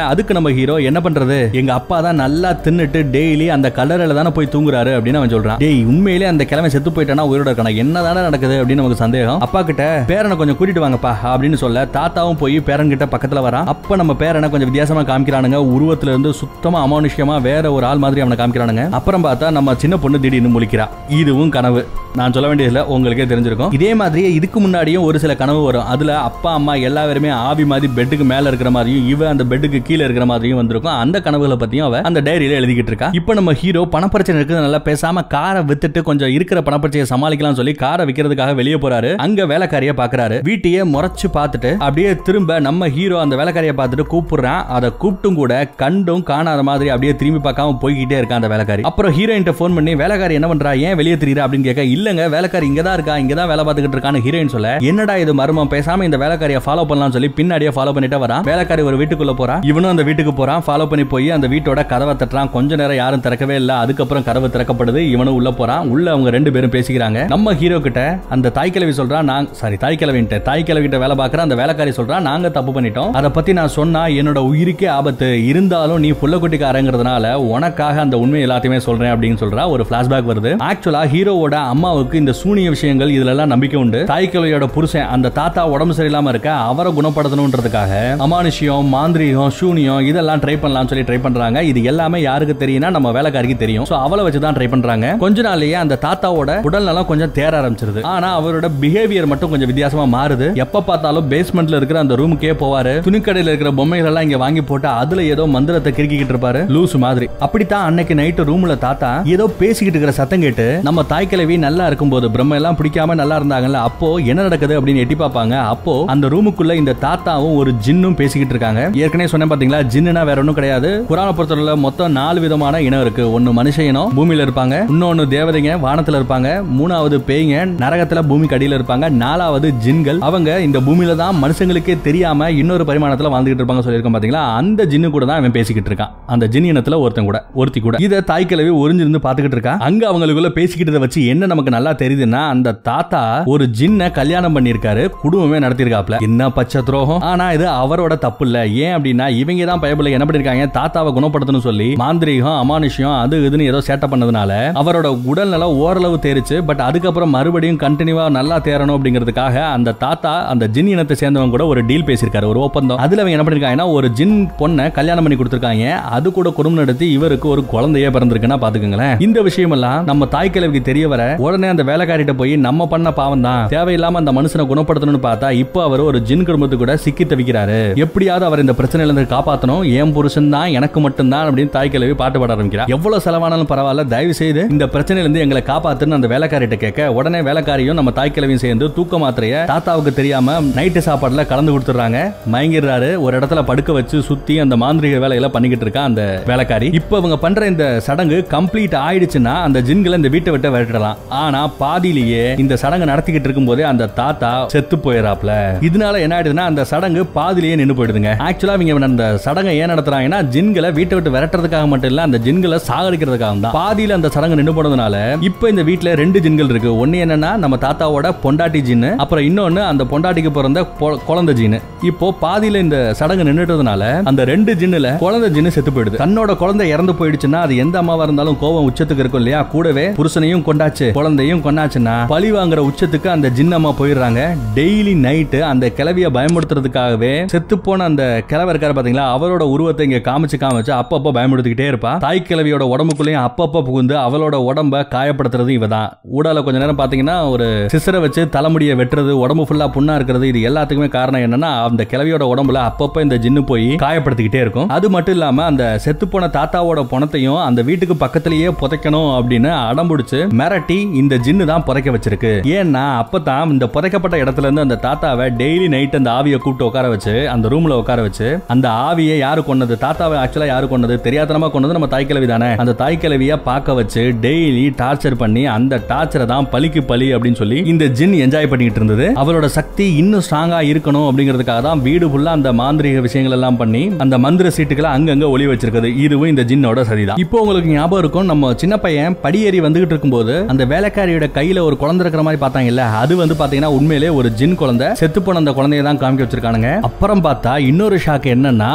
அதுக்கு நம்ம ஹீரோ என்ன பண்றது எங்க அப்பா தான் நல்லா தின்னுட்டு டெய்லி அந்த கல்லறையில தானே போய் தூங்குறாரு அப்படின்னு அவன் சொல்றான் டேய் உண்மையிலே அந்த கிழமை செத்து போயிட்டானா உயிரோட இருக்கானா என்னதானே நடக்குது அப்படின்னு நமக்கு சந்தேகம் அப்பா கிட்ட பேரனை கொஞ்சம் கூட்டிட்டு வாங்கப்பா அப்படின்னு சொல்ல தாத்தாவும் போய் பேரன் கிட்ட பக்கத்துல வரான் அப்ப நம்ம பேரனை கொஞ்சம் வித்தியாசமா காமிக்கிறானுங்க உருவத்துல இருந்து சுத்தமா அமானுஷ்யமா வேற ஒரு ஆள் மாதிரி அவனை காமிக்கிறானுங்க அப்புறம் பார்த்தா நம்ம சின்ன பொண்ணு திடீர்னு முழிக்கிறா இதுவும் கனவு நான் சொல்ல வேண்டியதில்ல உங்களுக்கே தெரிஞ்சிருக்கும் இதே மாதிரியே இதுக்கு முன்னாடியும் ஒரு சில கனவு வரும் அதுல அப்பா அம்மா எல்லாருமே ஆவி மாதிரி பெட்டுக்கு மேல இருக்கிற மாதிரியும் இவ அந்த பெட்டுக்கு கீழே இருக்கிற மாதிரியும் வந்திருக்கும் அந்த கனவுகளை பத்தியும் அவ அந்த டைரியில எழுதிக்கிட்டு இருக்கா இப்போ நம்ம ஹீரோ பணப்பிரச்சனை இருக்குது நல்லா பேசாம காரை வித்துட்டு கொஞ்சம் இருக்கிற பணப்பிரச்சனையை சமாளிக்கலாம் சொல்லி காரை விற்கிறதுக்காக வெளியே போறாரு அங்க வேலைக்காரிய பாக்குறாரு வீட்டையே முறைச்சு பார்த்துட்டு அப்படியே திரும்ப நம்ம ஹீரோ அந்த வேலைக்காரிய பார்த்துட்டு கூப்பிடுறான் அதை கூப்பிட்டும் கூட கண்டும் காணாத மாதிரி அப்படியே திரும்பி பார்க்காம போய்கிட்டே இருக்கான் அந்த வேலைக்காரி அப்புறம் ஹீரோயின் ஃபோன் பண்ணி வேலைக்காரி என்ன பண்றா ஏன் வெளியே தெரியுறா அப்படின்னு கேட்க இல்லங்க வேலைக்காரி இங்க தான் இருக்கா இங்க தான் வேலை பார்த்துக்கிட்டு இருக்கான்னு ஹீரோயின் சொல்ல என்னடா இது மர்மம் பேசாம இந்த வேலைக்காரியை ஃபாலோ பண்ணலாம் சொல்லி பின்னாடியே ஃபாலோ பண்ணிட்டே வரான் வேலைக்காரி ஒரு வீட்டுக்குள்ள போறா இவனும் அந்த வீட்டுக்கு போறான் ஃபாலோ பண்ணி போய் அந்த வீட்டோட கதவை தட்டுறான் கொஞ்ச நேரம் யாரும் திறக்கவே இல்ல அதுக்கப்புறம் கதவு திறக்கப்படுது இவனும் உள்ள போறான் உள்ள அவங்க ரெண்டு பேரும் பேசிக்கிறாங்க நம்ம ஹீரோ கிட்ட அந்த தாய் கிழவி சொல்றா நான் சாரி தாய் கிழவின்ட்டு தாய் கிழவிட்ட வேலை பார்க்கற அந்த வேலைக்காரி சொல்றா நாங்க தப்பு பண்ணிட்டோம் அதை பத்தி நான் சொன்னா என்னோட உயிருக்கே ஆபத்து இருந்தாலும் நீ புள்ளக்குட்டிக்காரங்கிறதுனால உனக்காக அந்த உண்மை எல்லாத்தையுமே சொல்றேன் அப்படின்னு சொல்றா ஒரு பிளாஷ்பேக் வருது ஆக்சுவலா ஹீரோவோட அம்மாவுக்கு இந்த சூனிய விஷயங்கள் இதுல எல்லாம் நம்பிக்கை உண்டு தாய் கிழவியோட புருஷன் அந்த தாத்தா உடம்பு சரியில்லாம இருக்க அவரை குணப்படுத்தணும்ன்றதுக்காக அமானுஷ்யம் மாந்திரீகம் சூனியம் இதெல்லாம் ட்ரை பண்ணலாம்னு சொல்லி ட்ரை பண்றாங்க இது எல்லாமே யாருக்கு தெரியும்னா நம்ம வேலைக்காரிக்கு தெரியும் சோ அவளை வச்சு தான் ட்ரை பண்றாங்க கொஞ்ச நாள்லயே அந்த தாத்தாவோட உடல் நலம் கொஞ்சம் தேர ஆரம்பிச்சிருது ஆனா அவரோட பிஹேவியர் மட்டும் கொஞ்சம் வித்தியாசமா மாறுது எப்ப பார்த்தாலும் பேஸ்மெண்ட்ல இருக்கிற அந்த ரூமுக்கே போவாரு துணிக்கடையில இருக்கிற பொம்மைகள் எல்லாம் இங்க வாங்கி போட்டு அதுல ஏதோ மந்திரத்தை கிறுக்கிட்டு இருப்பாரு லூசு மாதிரி அப்படித்தான் அன்னைக்கு நைட்டு ரூம்ல தாத்தா ஏதோ பேசிக்கிட்டு இருக்கிற சத்தம் கேட்டு நம்ம தாய் கிழவி நல்லா இருக்கும்போது பிரம்ம எல்லாம் பிடிக்காம நல்லா இருந்தாங்கல்ல அப்போ என்ன நடக்குது அப்படின்னு எட்டி பார்ப்பாங்க அப்போ அந்த ரூமுக்குள்ள இந்த தாத்தாவும் ஒரு ஜின்னும் பேசிக்கிட்டு இருக்காங்க ஏற்கனவே சொன்னேன் பாத்தீங்களா ஜின்னுனா வேற ஒண்ணும் கிடையாது குரான பொறுத்தவரையில மொத்தம் நாலு விதமான இனம் இருக்கு ஒன்னு மனுஷ இனம் பூமியில இருப்பாங்க இன்னொன்னு தேவதைங்க வானத்துல இருப்பாங்க மூணாவது பேய்ங்க நரகத்துல பூமிக்கு அடியில இருப்பாங்க நாலாவது ஜின்கள் அவங்க இந்த பூமியில தான் மனுஷங்களுக்கே தெரியாம இன்னொரு பரிமாணத்துல வாழ்ந்துகிட்டு இருப்பாங்க சொல்லியிருக்கோம் பாத்தீங்களா அந்த ஜின்னு கூட தான் அவன் பேசிக்கிட்டு இருக்கான் அந்த ஜின் இனத்துல ஒருத்தன் கூட ஒருத்தி கூட இதை தாய் கிழவி ஒரிஞ்சிருந்து பாத்துக்கிட்டு இருக்கா அங்க அவங்களுக்குள்ள பேசிக்கிட்டதை வச்சு என்ன நமக்கு நல்லா தெரியுதுன்னா அந்த தாத்தா ஒரு ஜின்ன கல்யாணம் பண்ணிருக்காரு குடும்பமே நடத்திருக்காப்ல என்ன பச்சை துரோகம் ஆனா இது அவரோட தப்பு இல்ல ஏன் அப்படின்னா இவங்க தான் பயபிள்ள என்ன பண்ணிருக்காங்க தாத்தாவை குணப்படுத்தணும் சொல்லி மாந்திரீகம் அமானுஷ்யம் அது இதுன்னு ஏதோ சேட்டை பண்ணதுனால அவரோட உடல் நலம் ஓரளவு தேறிச்சு பட் அதுக்கப்புறம் மறுபடியும் கண்டினியூவா நல்லா தேரணும் அப்படிங்கிறதுக்காக அந்த தாத்தா அந்த ஜின் இனத்தை சேர்ந்தவங்க கூட ஒரு டீல் பேசியிருக்காரு ஒரு ஒப்பந்தம் அதுல அவங்க என்ன பண்ணிருக்காங்கன்னா ஒரு ஜின் பொண்ணை கல்யாணம் பண்ணி கொடுத்திருக்காங்க அது கூட குடும்பம் நடத்தி இவருக்கு ஒரு குழந்தையே பிறந்திருக்குன்னா பாத்துக்கோங்களேன் இந்த விஷயம் எல்லாம் நம்ம தாய் கிழவிக்கு தெரிய வர உடனே அந்த வேலைக்காரிட்ட போய் நம்ம பண்ண பாவம் தான் தேவையில்லாம அந்த மனுஷனை குணப்படுத்தணும்னு பார்த்தா இப்போ அவர் ஒரு ஜின் குடும்பத்து கூட சிக்கி தவிக்கிறாரு எப்படியாவது அவர் இந்த பிரச்சனையில இருந்து காப்பாத்தணும் என் புருஷன் தான் எனக்கு மட்டும்தான் அப்படின்னு தாய் கிழவி பாட்டு பாட ஆரம்பிக்கிறா எவ்வளவு செலவானாலும் பரவாயில்ல தயவு செய்து இந்த பிரச்சனையில இருந்து எங்களை காப்பாத்துன்னு அந்த வேலைக்காரிட்ட கேட்க உடனே வேலைக்காரியும் நம்ம தாய் கிழவியும் சேர்ந்து தூக்க மாத்திரைய தாத்தாவுக்கு தெரியாம நைட்டு சாப்பாடுல கலந்து கொடுத்துறாங்க மயங்கிடுறாரு ஒரு இடத்துல படுக்க வச்சு சுத்தி அந்த மாந்திரிக வேலையெல்லாம் பண்ணிக்கிட்டு இருக்கா அந்த வேலைக்காரி இப்போ அவங்க பண்ற இந்த சடங்கு கம்ப்ளீட் ஆயிடுச்சுன்னா அந்த ஜின்களை இந்த வீட்டை விட்டு விரட்டலாம் ஆனா பாதியிலேயே இந்த சடங்கு நடத்திக்கிட்டு இருக்கும் போதே அந்த தாத்தா செத்து போயிடறாப்ல இதனால என்ன ஆயிடுதுன்னா அந்த சடங்கு பாதியிலேயே நின்னு போயிடுதுங்க ஆக்சுவலா இவங்க அந்த சடங்கை ஏன் நடத்துறாங்கன்னா ஜின்களை வீட்டை விட்டு விரட்டுறதுக்காக மட்டும் இல்ல அந்த ஜின்களை சாகடிக்கிறதுக்காக தான் பாதியில அந்த சடங்கு நின்னு போனதுனால இப்போ இந்த வீட்ல ரெண்டு ஜின்கள் இருக்கு ஒன்னு என்னன்னா நம்ம தாத்தாவோட பொண்டாட்டி ஜின்னு அப்புறம் இன்னொன்னு அந்த பொண்டாட்டிக்கு பிறந்த பொ- குழந்தை ஜின்னு இப்போ பாதியில இந்த சடங்கு நின்னுட்டதுனால அந்த ரெண்டு ஜின்னுல குழந்தை ஜின்னு செத்து போயிடுது தன்னோட குழந்தை இறந்து போயிடுச்சுன்னா அது எந்த அம்மாவா இருந்தாலும் கோவம் உச்சத்துக்கு இருக்கும் இல்லையா கூடவே புருஷனையும் கொண்டாச்சு குழந்தையும் கொண்டாச்சுன்னா பழி வாங்குற உச்சத்துக்கு அந்த ஜின்னம்மா போயிடுறாங்க டெய்லி நைட்டு அந்த கிளவிய பயமுறுத்துறதுக்காகவே செத்து போன அந்த கிழவர் இருக்காரு பாத்தீங்களா அவரோட உருவத்தை இங்க காமிச்சு காமிச்சு அப்பப்போ பயமுறுத்திக்கிட்டே இருப்பா தாய் கிழவியோட உடம்புக்குள்ளேயும் அப்பப்போ புகுந்து அவளோட உடம்ப காயப்படுத்துறது இவதான் ஊடால கொஞ்ச நேரம் பாத்தீங்கன்னா ஒரு சிசரை வச்சு தலைமுடியை வெட்டுறது உடம்பு ஃபுல்லா புண்ணா இருக்கிறது இது எல்லாத்துக்குமே காரணம் என்னன்னா அந்த கிழவியோட உடம்புல அப்பப்போ இந்த ஜின்னு போய் காயப்படுத்திக்கிட்டே இருக்கும் அது மட்டும் இல்லாம அந்த செத்து போன தாத்தாவோட பணத்தையும் அந்த வீட்டுக்கு பக்கத்திலேயே புதைக்கணும் அப்படின்னு அடம்புடிச்சு மிரட்டி இந்த ஜின்னு தான் புதைக்க வச்சிருக்கு ஏன்னா அப்பதான் இந்த புதைக்கப்பட்ட இடத்துல இருந்து அந்த தாத்தாவை டெய்லி நைட் அந்த ஆவியை கூப்பிட்டு உட்கார வச்சு அந்த ரூம்ல உட்கார வச்சு அந்த ஆவியை யாரு கொன்னது தாத்தாவை ஆக்சுவலா யாரு கொன்னது தெரியாதனமா கொன்னது நம்ம தாய் கிழவி தானே அந்த தாய் கிழவிய பார்க்க வச்சு டெய்லி டார்ச்சர் பண்ணி அந்த டார்ச்சரை தான் பலிக்கு பலி அப்படின்னு சொல்லி இந்த ஜின் என்ஜாய் பண்ணிட்டு இருந்தது அவளோட சக்தி இன்னும் ஸ்ட்ராங்கா இருக்கணும் அப்படிங்கிறதுக்காக தான் வீடு ஃபுல்லா அந்த மாந்திரிக விஷயங்கள் எல்லாம் பண்ணி அந்த மந்திர சீட்டுகளை அங்கங்க ஒளி வச்சிருக்குது இதுவும் இந்த ஜின்னோட சரிதான் இப்போ உங்களுக்கு ஞாபகம் இருக்கும் நம்ம சின்ன பையன் படியேறி வந்துகிட்டு இருக்கும்போது அந்த வேலைக்காரியோட கையில ஒரு குழந்தை இருக்கிற மாதிரி பார்த்தாங்கல்ல அது வந்து பாத்தீங்கன்னா உண்மையிலே ஒரு ஜின் குழந்தை செத்து போன அந்த குழந்தைய தான் காமிக்க வச்சிருக்கானுங்க அப்புறம் பார்த்தா இன்னொரு ஷாக் என்னன்னா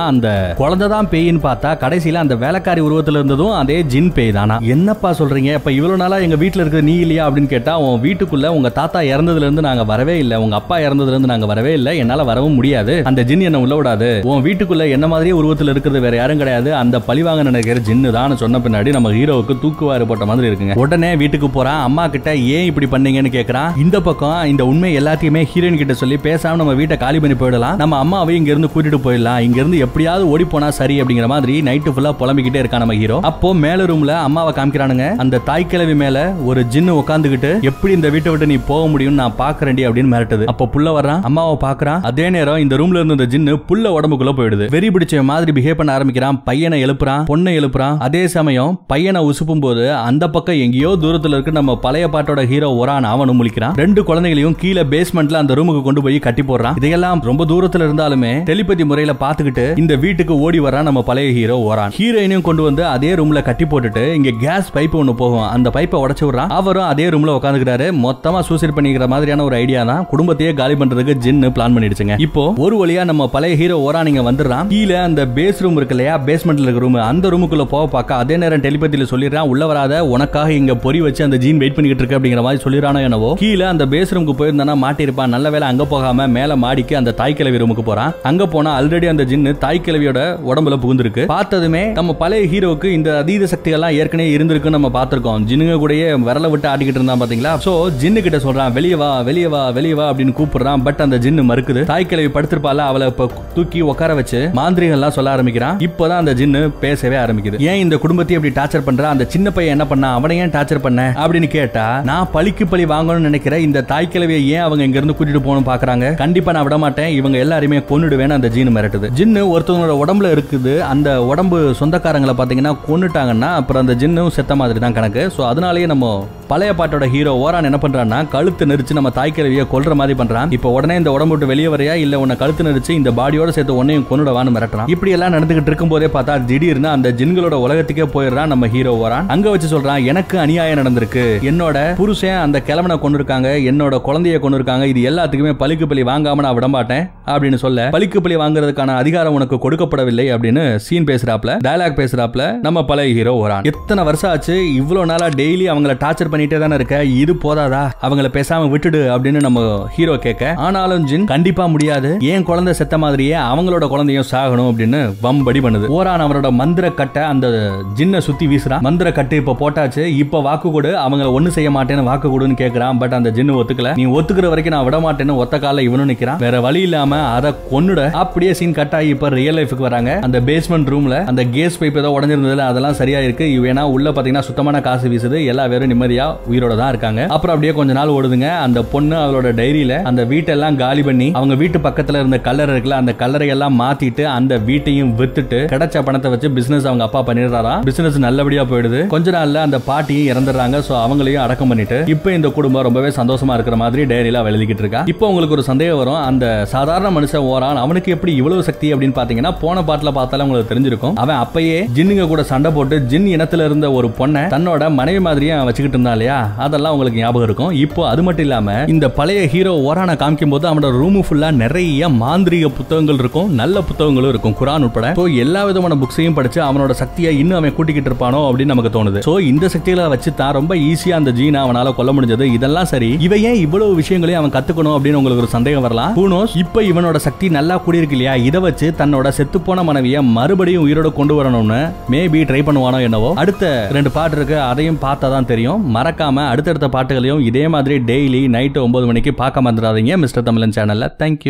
அந்த குழந்தை தான் பேயின்னு பார்த்தா கடைசியில அந்த வேலைக்காரி உருவத்துல இருந்ததும் அதே ஜின் பேய் தானா என்னப்பா சொல்றீங்க இப்ப இவ்வளவு நாளா எங்க வீட்டுல இருக்கிற நீ இல்லையா அப்படின்னு கேட்டா உன் வீட்டுக்குள்ள உங்க தாத்தா இறந்ததுல இருந்து நாங்க வரவே இல்ல உங்க அப்பா இறந்ததுல இருந்து நாங்க வரவே இல்ல என்னால வரவும் முடியாது அந்த ஜின் என்ன உள்ள விடாது உன் வீட்டுக்குள்ள என்ன மாதிரியே உருவத்துல இருக்கிறது வேற யாரும் கிடையாது அந்த பழிவாங்க நினைக்கிற ஜின்னு தான் சொன்ன பின்னாடி நம்ம ஹீரோவுக்கு தூக்குவாறு போட்ட மாதிரி இருக்குங்க உடனே வீட்டுக்கு போறான் அம்மா கிட்ட ஏன் இப்படி பண்ணீங்கன்னு கேக்குறான் இந்த பக்கம் இந்த உண்மை எல்லாத்தையுமே ஹீரோயின் கிட்ட சொல்லி பேசாம நம்ம வீட்டை காலி பண்ணி போயிடலாம் நம்ம அம்மாவை இங்க இருந்து கூட்டிட்டு போயிடலாம் இங்க இருந்து எப்படியாவது ஓடி போனா சரி அப்படிங்கிற மாதிரி நைட்டு ஃபுல்லா புலம்பிக்கிட்டே இருக்கான் நம்ம ஹீரோ அப்போ மேல ரூம்ல அம்மாவை காமிக்கிறானுங்க அந்த தாய் கிழவி மேல ஒரு ஜின்னு உட்காந்துக்கிட்டு எப்படி இந்த வீட்டை விட்டு நீ போக முடியும்னு நான் பாக்குறேன்டி அப்படின்னு மிரட்டுது அப்போ புள்ள வர்றான் அம்மாவை பாக்குறான் அதே நேரம் இந்த ரூம்ல இருந்த இந்த ஜின்னு புள்ள உடம்புக்குள்ள போயிடுது வெறி பிடிச்ச மாதிரி பிஹேவ் பண்ண ஆரம்பிக்கிறான் பையனை எழுப்புறான் பொண்ணை எழுப்புறான் அதே சமயம் பையனை உசுப்பும் போது அந்த பக்கம் எங்கேயோ தூரத்துல இருக்கு நம்ம பழைய பாட்டோட ஹீரோ ஒரான் அவனும் முழிக்கிறான் ரெண்டு குழந்தைகளையும் கீழே பேஸ்மெண்ட்ல அந்த ரூமுக்கு கொண்டு போய் கட்டி போடுறான் இதையெல்லாம் ரொம்ப தூரத்துல இருந்தாலுமே டெலிபதி முறையில பாத்துக்கிட்டு இந்த வீட்டுக்கு ஓடி வரான் நம்ம பழைய ஹீரோ ஒரான் ஹீரோயினையும் கொண்டு வந்து அதே ரூம்ல கட்டி போட்டுட்டு இங்க கேஸ் பைப் ஒன்னு போகும் அந்த பைப்பை உடைச்சு விடுறான் அவரும் அதே ரூம்ல உட்காந்துக்கிறாரு மொத்தமா சூசைட் பண்ணிக்கிற மாதிரியான ஒரு ஐடியா தான் குடும்பத்தையே காலி பண்றதுக்கு ஜின்னு பிளான் பண்ணிடுச்சுங்க இப்போ ஒரு வழியா நம்ம பழைய ஹீரோ ஒரான் இங்க வந்துடுறான் கீழே அந்த பேஸ் ரூம் இருக்கு இல்லையா பேஸ்மெண்ட்ல இருக்க ரூம் அந்த ரூமுக்குள்ள போக பார்க்க அதே நேரம் டெலிபதியில சொல்லிடுறான் உள்ள வராத உனக்காக இங்க பொறி வச்சு அந்த ஜீன் வெயிட் பண்ணிக்கிட்டு இருக்கு அப்படிங்கிற மாதிரி சொல்லிடுறானோ என்னவோ கீழே அந்த பேஸ் ரூமுக்கு போயிருந்தானா மாட்டிருப்பான் நல்ல வேலை அங்க போகாம மேல மாடிக்கு அந்த தாய் கிழவி ரூமுக்கு போறான் அங்க போனா ஆல்ரெடி அந்த ஜின்னு தாய் கிழவியோட உடம்புல புகுந்திருக்கு பார்த்ததுமே நம்ம பழைய ஹீரோவுக்கு இந்த அதீத சக்திகள்லாம் ஏற்கனவே இருந்திருக்குன்னு நம்ம பார்த்திருக்கோம் ஜின்னுங்க கூடயே விரல விட்டு ஆடிக்கிட்டு இருந்தான் பாத்தீங்களா சோ ஜின்னு கிட்ட சொல்றான் வெளியே வா வெளியே வா வெளியே வா அப்படின்னு கூப்பிடுறான் பட் அந்த ஜின்னு மறுக்குது தாய் கிழவி படுத்திருப்பால அவளை இப்ப தூக்கி உட்கார வச்சு மாந்திரிகள் எல்லாம் சொல்ல ஆரம்பிக்கிறான் இப்பதான் அந்த ஜின்னு பேசவே ஆரம்பிக்குது ஏன் இந்த குடும்பத்தை இப்படி டார்ச்சர் பண்ற அந்த சின்ன பையன் என்ன பண்ணா அவனை ஏன் டார்ச்சர் பண்ண அப்படின்னு கேட்டா நான் பழிக்கு பழி வாங்கணும்னு நினைக்கிற இந்த தாய் கிழவியை ஏன் அவங்க இங்க இருந்து கூட்டிட்டு போகணும் பாக்குறாங்க கண்டிப்பா நான் விட மாட்டேன் இவங்க எல்லாருமே கொன்னுடுவேன்னு அந்த ஜீன் மிரட்டுது ஜின்னு ஒருத்தவங்களோட உடம்புல இருக்குது அந்த உடம்பு சொந்தக்காரங்களை பாத்தீங்கன்னா கொன்னுட்டாங்கன்னா அப்புறம் அந்த ஜின்னும் செத்த மாதிரி தான் கணக்கு சோ அதனாலேயே நம்ம பழைய பாட்டோட ஹீரோ ஓரான் என்ன பண்றான்னா கழுத்து நெரிச்சு நம்ம தாய் கிழவியை கொல்ற மாதிரி பண்றான் இப்போ உடனே இந்த உடம்பு விட்டு வெளியே வரையா இல்ல உன்னை கழுத்து நெரிச்சு இந்த பாடியோட சேர்த்து உன்னையும் கொன்னுடவான்னு மிரட்டுறான் இப்படி எல்லாம் நடந்துகிட்டு இருக்கும் போதே பார்த்தா திடீர்னு அந்த ஜின்களோட உலகத்துக்கே போயிடுறான் நம்ம ஹீரோ வரான் அங்க வச்சு சொல்றான் எனக்கு அநியாயம் நடந்திருக்கு என்னோட புருஷன் அந்த கிழவனை கொண்டு இருக்காங்க என்னோட குழந்தைய கொண்டு இருக்காங்க இது எல்லாத்துக்குமே பழிக்கு பழி வாங்காம நான் விட மாட்டேன் அப்படின்னு சொல்ல பழிக்கு பழி வாங்குறதுக்கான அதிகாரம் உனக்கு கொடுக்கப்படவில்லை அப்படின்னு சீன் பேசுறாப்ல டயலாக் பேசுறாப்ல நம்ம பழைய ஹீரோ வரான் எத்தனை வருஷம் ஆச்சு இவ்வளவு நாளா டெய்லி அவங்கள டார்ச்சர் பண்ணிட்டே தானே இருக்க இது போதாதா அவங்கள பேசாம விட்டுடு அப்படின்னு நம்ம ஹீரோ கேட்க ஆனாலும் ஜின் கண்டிப்பா முடியாது ஏன் குழந்தை செத்த மாதிரியே அவங்களோட குழந்தையும் சாகணும் அப்படின்னு வம்படி பண்ணுது ஓரான் அவரோட மந்திர கட்டை அந்த ஜின்னை சுத்தி வீசுறான் மந்திர கட்டு இப்ப போட்டாச்சு இப்ப வாக்கு கொடு அவங்கள ஒண்ணு செய்ய மாட்டேன்னு வாக்கு கொடுன்னு கேக்குறான் பட் அந்த ஜின்னு ஒத்துக்கல நீ ஒத்துக்கிற வரைக்கும் நான் விட மாட்டேன்னு ஒத்த கால இவனும் நிக்கிறான் வேற வழி இல்லாம அதை கொன்னுட அப்படியே சீன் கட் ஆகி இப்ப ரியல் லைஃபுக்கு வராங்க அந்த பேஸ்மெண்ட் ரூம்ல அந்த கேஸ் பைப் ஏதோ உடஞ்சிருந்ததுல அதெல்லாம் சரியா இருக்கு வேணா உள்ள பாத்தீங்கன்னா சுத்தமான காசு வீசுது எல்லா பேரும் நிம்மதியா உயிரோட தான் இருக்காங்க அப்புறம் அப்படியே கொஞ்ச நாள் ஓடுதுங்க அந்த பொண்ணு அவளோட டைரியில அந்த வீட்டெல்லாம் காலி பண்ணி அவங்க வீட்டு பக்கத்துல இருந்த கல்லறை இருக்குல்ல அந்த கல்லறை எல்லாம் மாத்திட்டு அந்த வீட்டையும் வித்துட்டு கிடைச்ச பணத்தை வச்சு பிசினஸ் அவங்க அப்பா பண்ணிடுறாராம் பிசினஸ் நல்லபடியா போயிடுது கொஞ்ச நாள்ல அந்த பாட்டியும் இறந்துடுறாங்க சோ அவங்களையும் அடக்கம் பண்ணிட்டு இப்போ இந்த குடும்பம் ரொம்பவே சந்தோஷமா இருக்கிற மாதிரி டைரியில அவ எழுதிக்கிட்டு இருக்கா இப்போ உங்களுக்கு ஒரு சந்தேகம் வரும் அந்த சாதாரண மனுஷன் ஓரான் அவனுக்கு எப்படி இவ்வளவு சக்தி அப்படின்னு பாத்தீங்கன்னா போன பாட்டுல பார்த்தாலும் உங்களுக்கு தெரிஞ்சிருக்கும் அவன் அப்பயே ஜின்னுங்க கூட சண்டை போட்டு ஜின் இனத்துல இருந்த ஒரு பொண்ணை தன்னோட மனைவி மாதிரியே அவன் வச்சுக்கிட்டு இருந்தான் இல்லையா அதெல்லாம் உங்களுக்கு ஞாபகம் இருக்கும் இப்போ அது மட்டும் இல்லாம இந்த பழைய ஹீரோ ஓரான காமிக்கும் போது அவனோட ரூமு ஃபுல்லா நிறைய மாந்திரிக புத்தகங்கள் இருக்கும் நல்ல புத்தகங்களும் இருக்கும் குரான் உட்பட சோ எல்லா விதமான புக்ஸையும் படிச்சு அவனோட சக்தியை இன்னும் அவன் கூட்டிக்கிட்டு இருப்பானோ அப்படின்னு நமக்கு தோணுது சோ இந்த சக்திகளை வச்சு தான் ரொம்ப ஈஸியா அந்த ஜீனை அவனால கொல்ல முடிஞ்சது இதெல்லாம் சரி இவ ஏன் இவ்வளவு விஷயங்களையும் அவன் கத்துக்கணும் அப்படின்னு உங்களுக்கு ஒரு சந்தேகம் வரலாம் பூனோஸ் இப்ப இவனோட சக்தி நல்லா கூடியிருக்கு இல்லையா இதை வச்சு தன்னோட செத்துப்போன மனைவியை மறுபடியும் உயிரோட கொண்டு வரணும்னு மேபி ட்ரை பண்ணுவானோ என்னவோ அடுத்த ரெண்டு பாட்டு இருக்கு அதையும் பார்த்தா தான் தெரியும் மறக்காம அடுத்தடுத்த பாட்டுகளையும் இதே மாதிரி டெய்லி நைட்டு ஒன்பது மணிக்கு பார்க்க மறந்துடாதீங்க மிஸ்டர் தமிழன் சேனல்ல தேங்க்யூ